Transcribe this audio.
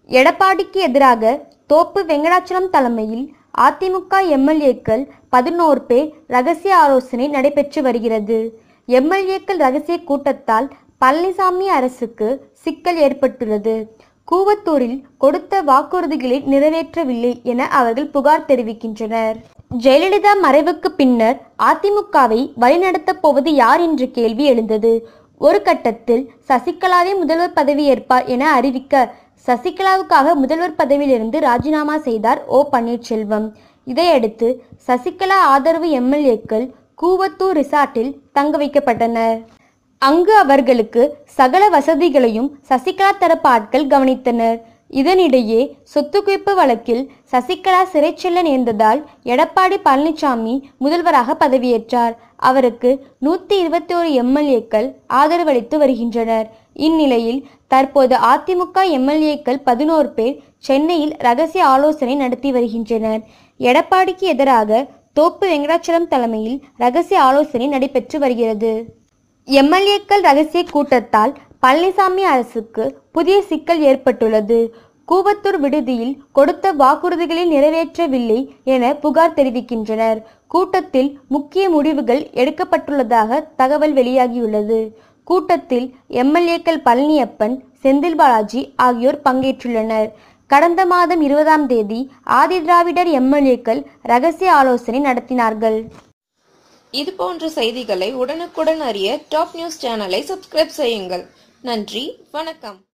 எடப்பாடிக்கு எதிராக தோப்பு வெங்கடாச்சலம் தலைமையில் அதிமுக எம்எல்ஏக்கள் பதினோரு பேர் ரகசிய ஆலோசனை நடைபெற்று வருகிறது எம்எல்ஏக்கள் ரகசிய கூட்டத்தால் பழனிசாமி அரசுக்கு சிக்கல் ஏற்பட்டுள்ளது கூவத்தூரில் கொடுத்த வாக்குறுதிகளை நிறைவேற்றவில்லை என அவர்கள் புகார் தெரிவிக்கின்றனர் ஜெயலலிதா மறைவுக்கு பின்னர் அதிமுகவை வழிநடத்தப் போவது யார் என்ற கேள்வி எழுந்தது ஒரு கட்டத்தில் சசிகலாவே முதல்வர் பதவியேற்பார் என அறிவிக்க சசிகலாவுக்காக முதல்வர் பதவியிலிருந்து ராஜினாமா செய்தார் ஓ பன்னீர்செல்வம் இதையடுத்து சசிகலா ஆதரவு எம்எல்ஏக்கள் கூவத்தூர் ரிசார்ட்டில் தங்க வைக்கப்பட்டனர் அங்கு அவர்களுக்கு சகல வசதிகளையும் சசிகலா தரப்பு ஆட்கள் கவனித்தனர் இதனிடையே சொத்து குவிப்பு வழக்கில் சசிகலா சிறை செல்ல நேர்ந்ததால் எடப்பாடி பழனிசாமி முதல்வராக பதவியேற்றார் அவருக்கு நூற்றி இருபத்தி ஒரு எம்எல்ஏக்கள் ஆதரவளித்து வருகின்றனர் இந்நிலையில் தற்போது அதிமுக எம்எல்ஏக்கள் பதினோரு பேர் சென்னையில் ரகசிய ஆலோசனை நடத்தி வருகின்றனர் எடப்பாடிக்கு எதிராக தோப்பு வெங்கடாச்சலம் தலைமையில் ரகசிய ஆலோசனை நடைபெற்று வருகிறது எம்எல்ஏக்கள் ரகசிய கூட்டத்தால் பழனிசாமி அரசுக்கு புதிய சிக்கல் ஏற்பட்டுள்ளது கூவத்தூர் விடுதியில் கொடுத்த வாக்குறுதிகளை நிறைவேற்றவில்லை என புகார் தெரிவிக்கின்றனர் கூட்டத்தில் முக்கிய முடிவுகள் எடுக்கப்பட்டுள்ளதாக தகவல் வெளியாகியுள்ளது கூட்டத்தில் எம்எல்ஏக்கள் பழனியப்பன் செந்தில் பாலாஜி ஆகியோர் பங்கேற்றுள்ளனர் கடந்த மாதம் இருபதாம் தேதி ஆதிதிராவிடர் எம்எல்ஏக்கள் ரகசிய ஆலோசனை நடத்தினார்கள் இது போன்ற செய்திகளை உடனுக்குடன் அறிய டாப் நியூஸ் சேனலை சப்ஸ்கிரைப் செய்யுங்கள் நன்றி வணக்கம்